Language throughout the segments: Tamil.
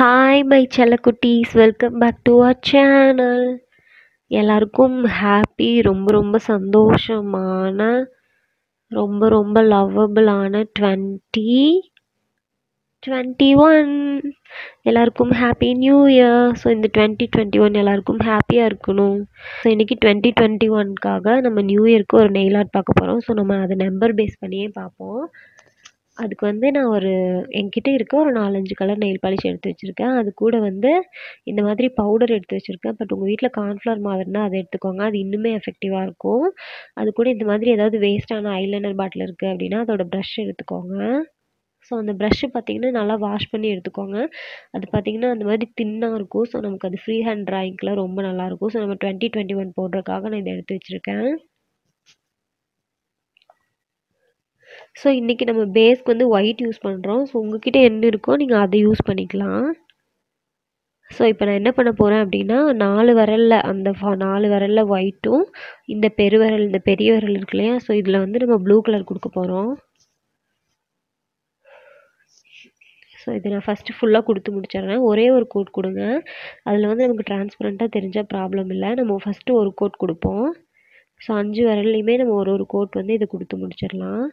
ஹாய் மை செல்லக்குட்டீஸ் welcome back to our channel எல்லாருக்கும் ஹாப்பி ரொம்ப ரொம்ப சந்தோஷமான ரொம்ப ரொம்ப லவ்வபிளான டுவெண்ட்டி டுவெண்ட்டி ஒன் எல்லாருக்கும் ஹாப்பி நியூ இயர் ஸோ இந்த டுவெண்ட்டி டுவெண்ட்டி ஒன் எல்லாருக்கும் ஹாப்பியாக இருக்கணும் ஸோ இன்றைக்கி டுவெண்ட்டி டுவெண்ட்டி ஒன்க்காக நம்ம நியூ இயர்க்கு ஒரு நெயில் ஆர்ட் பார்க்க போகிறோம் ஸோ நம்ம அதை நம்பர் பேஸ் பண்ணியே பார்ப்போம் அதுக்கு வந்து நான் ஒரு என்கிட்ட இருக்க ஒரு நாலஞ்சு கலர் நெயில் பாலிஷ் எடுத்து வச்சுருக்கேன் அது கூட வந்து இந்த மாதிரி பவுடர் எடுத்து வச்சுருக்கேன் பட் உங்கள் வீட்டில் கார்ன்ஃப்ளவர் மாவு இருந்தால் அதை எடுத்துக்கோங்க அது இன்னுமே எஃபெக்டிவாக இருக்கும் அது கூட இந்த மாதிரி ஏதாவது வேஸ்ட்டான ஐலைனர் பாட்டில் இருக்குது அப்படின்னா அதோட ப்ரஷ் எடுத்துக்கோங்க ஸோ அந்த ப்ரஷ்ஷு பார்த்தீங்கன்னா நல்லா வாஷ் பண்ணி எடுத்துக்கோங்க அது பார்த்தீங்கன்னா அந்த மாதிரி தின்னாக இருக்கும் ஸோ நமக்கு அது ஃப்ரீ ஹேண்ட் ட்ராயிங்க்கெலாம் ரொம்ப நல்லாயிருக்கும் ஸோ நம்ம டுவெண்ட்டி டுவெண்ட்டி ஒன் போடுறதுக்காக நான் இதை எடுத்து வச்சுருக்கேன் ஸோ இன்றைக்கி நம்ம பேஸ்க்கு வந்து ஒயிட் யூஸ் பண்ணுறோம் ஸோ உங்ககிட்ட என்ன இருக்கோ நீங்கள் அதை யூஸ் பண்ணிக்கலாம் ஸோ இப்போ நான் என்ன பண்ண போகிறேன் அப்படின்னா நாலு விரலில் அந்த நாலு விரலில் ஒயிட்டும் இந்த பெருவிரல் இந்த பெரிய விரல் இருக்கு இல்லையா ஸோ இதில் வந்து நம்ம ப்ளூ கலர் கொடுக்க போகிறோம் ஸோ இதை நான் ஃபஸ்ட்டு ஃபுல்லாக கொடுத்து முடிச்சிடுறேன் ஒரே ஒரு கோட் கொடுங்க அதில் வந்து நமக்கு டிரான்ஸ்பரண்ட்டாக தெரிஞ்சால் ப்ராப்ளம் இல்லை நம்ம ஃபஸ்ட்டு ஒரு கோட் கொடுப்போம் ஸோ அஞ்சு விரல்லையுமே நம்ம ஒரு ஒரு கோட் வந்து இதை கொடுத்து முடிச்சிடலாம்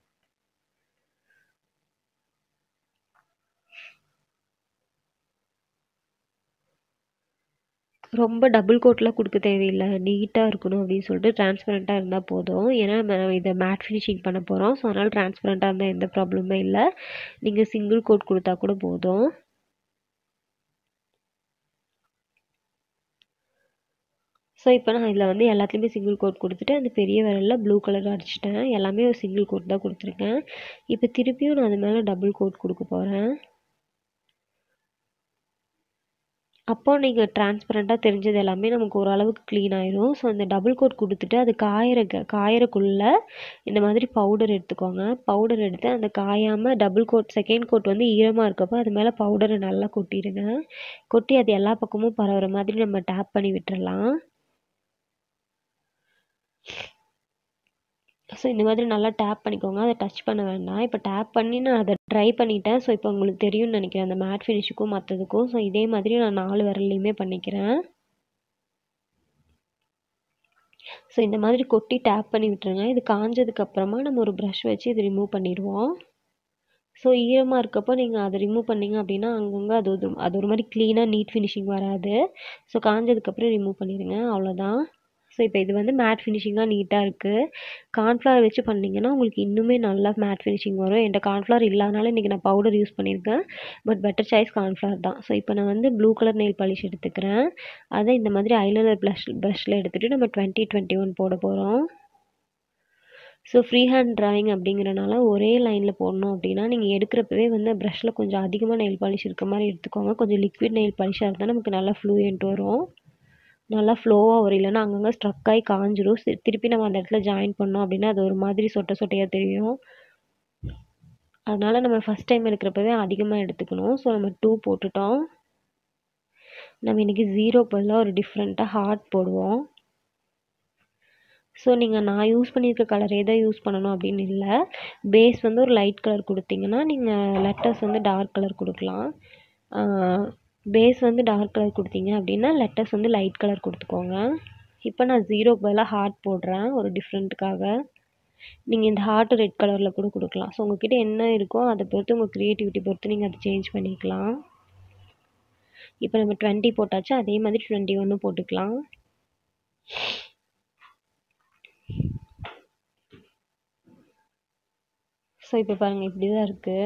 ரொம்ப டபுள் கோட்லாம் கொடுக்க தேவையில்லை நீட்டாக இருக்கணும் அப்படின்னு சொல்லிட்டு டிரான்ஸ்பரண்ட்டாக இருந்தால் போதும் ஏன்னா நம்ம இதை மேட் ஃபினிஷிங் பண்ண போகிறோம் ஸோ அதனால் டிரான்ஸ்பரண்ட்டாக இருந்தால் எந்த ப்ராப்ளமே இல்லை நீங்கள் சிங்கிள் கோட் கொடுத்தா கூட போதும் ஸோ இப்போ நான் இதில் வந்து எல்லாத்துலேயுமே சிங்கிள் கோட் கொடுத்துட்டு அந்த பெரிய விரலில் ப்ளூ கலர் அடிச்சிட்டேன் எல்லாமே ஒரு சிங்கிள் கோட் தான் கொடுத்துருக்கேன் இப்போ திருப்பியும் நான் அது மேலே டபுள் கோட் கொடுக்க போகிறேன் அப்போ நீங்கள் டிரான்ஸ்பரண்ட்டாக தெரிஞ்சது எல்லாமே நமக்கு ஓரளவுக்கு க்ளீன் ஆயிரும் ஸோ அந்த டபுள் கோட் கொடுத்துட்டு அது காயிற காயறக்குள்ளே இந்த மாதிரி பவுடர் எடுத்துக்கோங்க பவுடர் எடுத்து அந்த காயாமல் டபுள் கோட் செகண்ட் கோட் வந்து ஈரமாக இருக்கப்போ அது மேலே பவுடரை நல்லா கொட்டிடுங்க கொட்டி அது எல்லா பக்கமும் பரவுற மாதிரி நம்ம டேப் பண்ணி விட்டுறலாம் ஸோ இந்த மாதிரி நல்லா டேப் பண்ணிக்கோங்க அதை டச் பண்ண வேண்டாம் இப்போ டேப் பண்ணி நான் அதை ட்ரை பண்ணிட்டேன் ஸோ இப்போ உங்களுக்கு தெரியும்னு நினைக்கிறேன் அந்த மேட் ஃபினிஷுக்கும் மற்றதுக்கும் ஸோ இதே மாதிரி நான் நாலு விரல்லையுமே பண்ணிக்கிறேன் ஸோ இந்த மாதிரி கொட்டி டேப் பண்ணி விட்டுருங்க இது காஞ்சதுக்கப்புறமா நம்ம ஒரு ப்ரஷ் வச்சு இதை ரிமூவ் பண்ணிடுவோம் ஸோ ஈரமாக இருக்கப்போ நீங்கள் அதை ரிமூவ் பண்ணிங்க அப்படின்னா அங்கங்கே அது ஒரு அது ஒரு மாதிரி க்ளீனாக நீட் ஃபினிஷிங் வராது ஸோ காஞ்சதுக்கப்புறம் ரிமூவ் பண்ணிடுங்க அவ்வளோதான் ஸோ இப்போ இது வந்து மேட் ஃபினிஷிங்காக நீட்டாக இருக்குது கார்ன்ஃப்ளவர் வச்சு பண்ணிங்கன்னா உங்களுக்கு இன்னுமே நல்லா மேட் ஃபினிஷிங் வரும் என்கிட்ட கார்ன்ஃப்ளவர் இல்லாதனால இன்றைக்கி நான் பவுடர் யூஸ் பண்ணியிருக்கேன் பட் பெட்டர் சாய்ஸ் கார்ன்ஃப்ளவர் தான் ஸோ இப்போ நான் வந்து ப்ளூ கலர் நெயில் பாலிஷ் எடுத்துக்கிறேன் அதை இந்த மாதிரி ஐலைனர் ப்ளஷ் ப்ரஷில் எடுத்துகிட்டு நம்ம டுவெண்ட்டி டுவெண்ட்டி ஒன் போட போகிறோம் ஸோ ஃப்ரீ ஹேண்ட் ட்ராயிங் அப்படிங்கிறனால ஒரே லைனில் போடணும் அப்படின்னா நீங்கள் எடுக்கிறப்பவே வந்து ப்ரஷில் கொஞ்சம் அதிகமாக நெயில் பாலிஷ் இருக்க மாதிரி எடுத்துக்கோங்க கொஞ்சம் லிக்விட் நெயில் பாலிஷாக இருந்தால் நமக்கு நல்லா ஃப்ளூயண்ட் வரும் நல்லா ஃப்ளோவாக வரும் இல்லைன்னா அங்கங்கே ஸ்ட்ரக் ஆகி காஞ்சிரும் திருப்பி நம்ம அந்த இடத்துல ஜாயின் பண்ணோம் அப்படின்னா அது ஒரு மாதிரி சொட்டை சொட்டையாக தெரியும் அதனால் நம்ம ஃபஸ்ட் டைம் எடுக்கிறப்பவே அதிகமாக எடுத்துக்கணும் ஸோ நம்ம டூ போட்டுட்டோம் நம்ம இன்றைக்கி ஜீரோ பதிலாக ஒரு டிஃப்ரெண்ட்டாக ஹார்ட் போடுவோம் ஸோ நீங்கள் நான் யூஸ் பண்ணியிருக்க கலரே தான் யூஸ் பண்ணணும் அப்படின்னு இல்லை பேஸ் வந்து ஒரு லைட் கலர் கொடுத்தீங்கன்னா நீங்கள் லெட்டர்ஸ் வந்து டார்க் கலர் கொடுக்கலாம் பேஸ் வந்து டார்க் கலர் கொடுத்தீங்க அப்படின்னா லெட்டர்ஸ் வந்து லைட் கலர் கொடுத்துக்கோங்க இப்போ நான் ஜீரோக்கு பதிலாக ஹார்ட் போடுறேன் ஒரு டிஃப்ரெண்ட்டுக்காக நீங்கள் இந்த ஹார்ட் ரெட் கலரில் கூட கொடுக்கலாம் ஸோ உங்ககிட்ட என்ன இருக்கோ அதை பொறுத்து உங்கள் க்ரியேட்டிவிட்டி பொறுத்து நீங்கள் அதை சேஞ்ச் பண்ணிக்கலாம் இப்போ நம்ம டுவெண்ட்டி போட்டாச்சு அதே மாதிரி டுவெண்ட்டி ஒன்று போட்டுக்கலாம் ஸோ இப்போ பாருங்கள் இப்படி தான் இருக்குது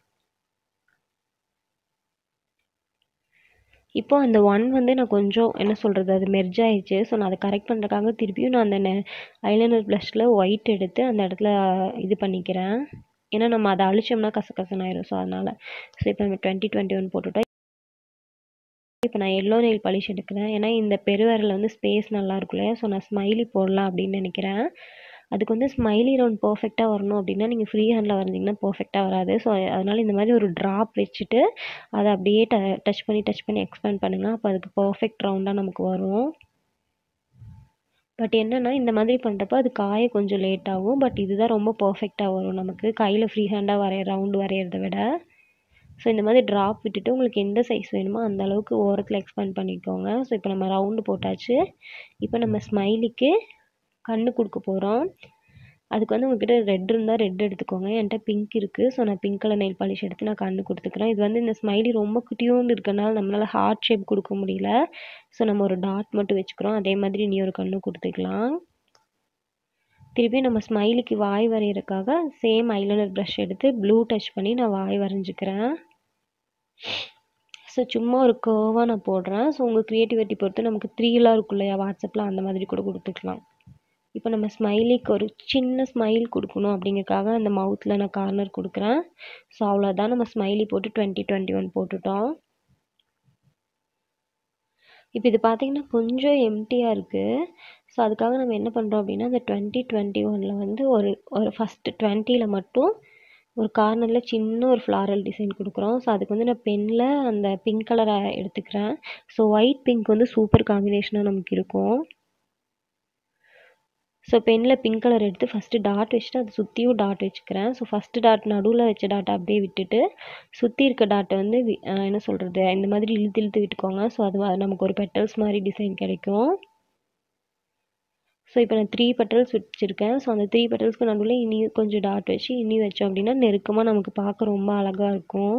இப்போ அந்த ஒன் வந்து நான் கொஞ்சம் என்ன சொல்கிறது அது மெர்ஜ் ஆயிடுச்சு ஸோ நான் அதை கரெக்ட் பண்ணுறதுக்காக திருப்பியும் நான் அந்த ஐலைனர் ப்ளஷில் ஒயிட் எடுத்து அந்த இடத்துல இது பண்ணிக்கிறேன் ஏன்னா நம்ம அதை அழிச்சோம்னா கசகசன்னு ஆயிரும் ஸோ அதனால் ஸோ இப்போ நம்ம டுவெண்ட்டி டுவெண்ட்டி ஒன் போட்டுவிட்டா இப்போ நான் எல்லோ நெயில் பாலிஷ் எடுக்கிறேன் ஏன்னா இந்த பெருவரில் வந்து ஸ்பேஸ் நல்லா இருக்கும் இல்லையா ஸோ நான் ஸ்மைலி போடலாம் அப்படின்னு நினைக்கிறேன் அதுக்கு வந்து ஸ்மைலி ரவுண்ட் பர்ஃபெக்டாக வரணும் அப்படின்னா நீங்கள் ஃப்ரீ ஹேண்டில் வரைஞ்சிங்கன்னா பர்ஃபெக்டாக வராது ஸோ அதனால் இந்த மாதிரி ஒரு ட்ராப் வச்சுட்டு அதை அப்படியே ட டச் பண்ணி டச் பண்ணி எக்ஸ்பேண்ட் பண்ணுங்கள் அப்போ அதுக்கு பர்ஃபெக்ட் ரவுண்டாக நமக்கு வரும் பட் என்னென்னா இந்த மாதிரி பண்ணுறப்ப அது காய கொஞ்சம் லேட் ஆகும் பட் இதுதான் ரொம்ப பர்ஃபெக்டாக வரும் நமக்கு கையில் ஃப்ரீ ஹேண்டாக வரைய ரவுண்டு வரைகிறத விட ஸோ இந்த மாதிரி ட்ராப் விட்டுட்டு உங்களுக்கு எந்த சைஸ் வேணுமோ அந்த அளவுக்கு ஓரத்தில் எக்ஸ்பேண்ட் பண்ணிக்கோங்க ஸோ இப்போ நம்ம ரவுண்டு போட்டாச்சு இப்போ நம்ம ஸ்மைலிக்கு கண்ணு கொடுக்க போகிறோம் அதுக்கு வந்து உங்ககிட்ட ரெட் இருந்தால் ரெட் எடுத்துக்கோங்க என்கிட்ட பிங்க் இருக்குது ஸோ நான் பிங்க் கலர் நெயில் பாலிஷ் எடுத்து நான் கண்ணு கொடுத்துக்கிறேன் இது வந்து இந்த ஸ்மைலி ரொம்ப குட்டியோண்டு இருக்கனால நம்மளால் ஹார்ட் ஷேப் கொடுக்க முடியல ஸோ நம்ம ஒரு டாட் மட்டும் வச்சுக்கிறோம் அதே மாதிரி நீ ஒரு கண்ணு கொடுத்துக்கலாம் திருப்பி நம்ம ஸ்மைலிக்கு வாய் வரைகிறதுக்காக சேம் ஐலைனர் ப்ரஷ் எடுத்து ப்ளூ டச் பண்ணி நான் வாய் வரைஞ்சிக்கிறேன் ஸோ சும்மா ஒரு கர்வாக நான் போடுறேன் ஸோ உங்கள் க்ரியேட்டிவிட்டி பொறுத்து நமக்கு த்ரீலாம் இருக்கும் இல்லையா வாட்ஸ்அப்பில் அந்த மாதிரி கூட கொடுத்துக்கலாம் இப்போ நம்ம ஸ்மைலிக்கு ஒரு சின்ன ஸ்மைல் கொடுக்கணும் அப்படிங்கறக்காக அந்த மவுத்தில் நான் கார்னர் கொடுக்குறேன் ஸோ அவ்வளோதான் நம்ம ஸ்மைலி போட்டு டுவெண்ட்டி டுவெண்ட்டி ஒன் போட்டுட்டோம் இப்போ இது பார்த்தீங்கன்னா கொஞ்சம் எம்டியாக இருக்குது ஸோ அதுக்காக நம்ம என்ன பண்ணுறோம் அப்படின்னா அந்த டுவெண்ட்டி டுவெண்ட்டி ஒனில் வந்து ஒரு ஒரு ஃபஸ்ட்டு டுவெண்ட்டியில் மட்டும் ஒரு கார்னரில் சின்ன ஒரு ஃப்ளாரல் டிசைன் கொடுக்குறோம் ஸோ அதுக்கு வந்து நான் பெனில் அந்த பிங்க் கலரை எடுத்துக்கிறேன் ஸோ ஒயிட் பிங்க் வந்து சூப்பர் காம்பினேஷனாக நமக்கு இருக்கும் ஸோ பெனில் பிங்க் கலர் எடுத்து ஃபஸ்ட்டு டாட் வச்சுட்டு அது சுற்றியும் டாட் வச்சுக்கிறேன் ஸோ ஃபஸ்ட்டு டாட் நடுவில் வச்ச டாட்டை அப்படியே விட்டுட்டு சுற்றி இருக்க டாட்டை வந்து வி- அஹ் என்ன சொல்கிறது இந்த மாதிரி இழுத்து இழுத்து விட்டுக்கோங்க ஸோ அது வ- நமக்கு ஒரு பெட்டல்ஸ் மாதிரி டிசைன் கிடைக்கும் ஸோ இப்போ நான் த்ரீ பெட்டல்ஸ் வச்சுருக்கேன் ஸோ அந்த த்ரீ பெட்டல்ஸ்க்கு நடுவில் இனி கொஞ்சம் டாட் வச்சு இனி வச்சோம் அப்படின்னா நெருக்கமாக நமக்கு பார்க்க ரொம்ப அழகாக இருக்கும்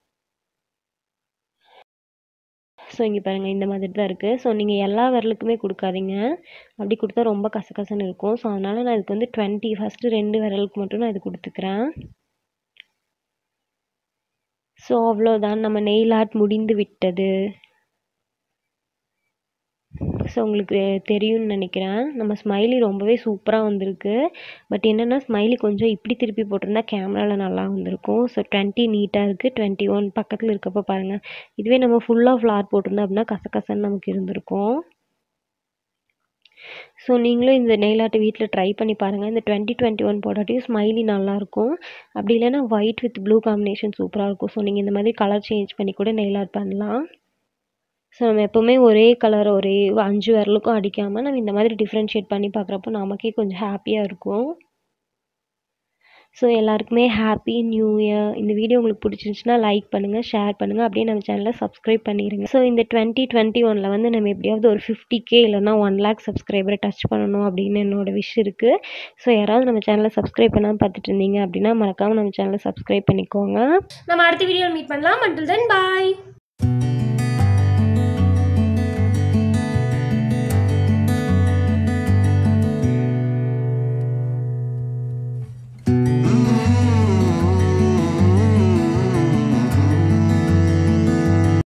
ஸோ இங்கே பாருங்கள் இந்த மாதிரி தான் இருக்குது ஸோ நீங்கள் எல்லா விரலுக்குமே கொடுக்காதீங்க அப்படி கொடுத்தா ரொம்ப கசகசன்னு இருக்கும் ஸோ அதனால் நான் இதுக்கு வந்து டுவெண்ட்டி ஃபஸ்ட்டு ரெண்டு விரலுக்கு மட்டும் நான் இது கொடுத்துக்கிறேன் ஸோ அவ்வளோதான் நம்ம நெயில் ஆர்ட் முடிந்து விட்டது ஸோ உங்களுக்கு தெரியும்னு நினைக்கிறேன் நம்ம ஸ்மைலி ரொம்பவே சூப்பராக வந்திருக்கு பட் என்னென்னா ஸ்மைலி கொஞ்சம் இப்படி திருப்பி போட்டிருந்தா கேமராவில் நல்லா வந்திருக்கும் ஸோ டுவெண்ட்டி நீட்டாக இருக்குது டுவெண்ட்டி ஒன் பக்கத்தில் இருக்கப்போ பாருங்கள் இதுவே நம்ம ஃபுல்லாக ஃப்ளார் போட்டிருந்தோம் அப்படின்னா கசகசன்னு நமக்கு இருந்திருக்கும் ஸோ நீங்களும் இந்த நெயில் ஆர்ட் வீட்டில் ட்ரை பண்ணி பாருங்கள் இந்த டுவெண்ட்டி டுவெண்ட்டி ஒன் போடாட்டியும் ஸ்மைலி நல்லாயிருக்கும் அப்படி இல்லைன்னா ஒயிட் வித் ப்ளூ காம்பினேஷன் சூப்பராக இருக்கும் ஸோ நீங்கள் இந்த மாதிரி கலர் சேஞ்ச் பண்ணி கூட நெயில் ஆர்ட் பண்ணலாம் ஸோ நம்ம எப்போவுமே ஒரே கலர் ஒரே அஞ்சு விரலுக்கும் அடிக்காமல் நம்ம இந்த மாதிரி டிஃப்ரென்ஷியேட் பண்ணி பார்க்குறப்போ நமக்கே கொஞ்சம் ஹாப்பியாக இருக்கும் ஸோ எல்லாருக்குமே ஹாப்பி நியூ இயர் இந்த வீடியோ உங்களுக்கு பிடிச்சிருந்துச்சுன்னா லைக் பண்ணுங்கள் ஷேர் பண்ணுங்கள் அப்படியே நம்ம சேனலை சப்ஸ்கிரைப் பண்ணிடுங்க ஸோ இந்த டுவெண்ட்டி டுவெண்ட்டி ஒனில் வந்து நம்ம எப்படியாவது ஒரு ஃபிஃப்டி கே இல்லைனா ஒன் லேக் சப்ஸ்கிரைபரை டச் பண்ணணும் அப்படின்னு என்னோட விஷ் இருக்குது ஸோ யாராவது நம்ம சேனலை சப்ஸ்கிரைப் பண்ணாமல் பார்த்துட்டு இருந்தீங்க அப்படின்னா மறக்காமல் நம்ம சேனலை சப்ஸ்கிரைப் பண்ணிக்கோங்க நம்ம அடுத்த வீடியோவில் மீட் பண்ணலாம் until then bye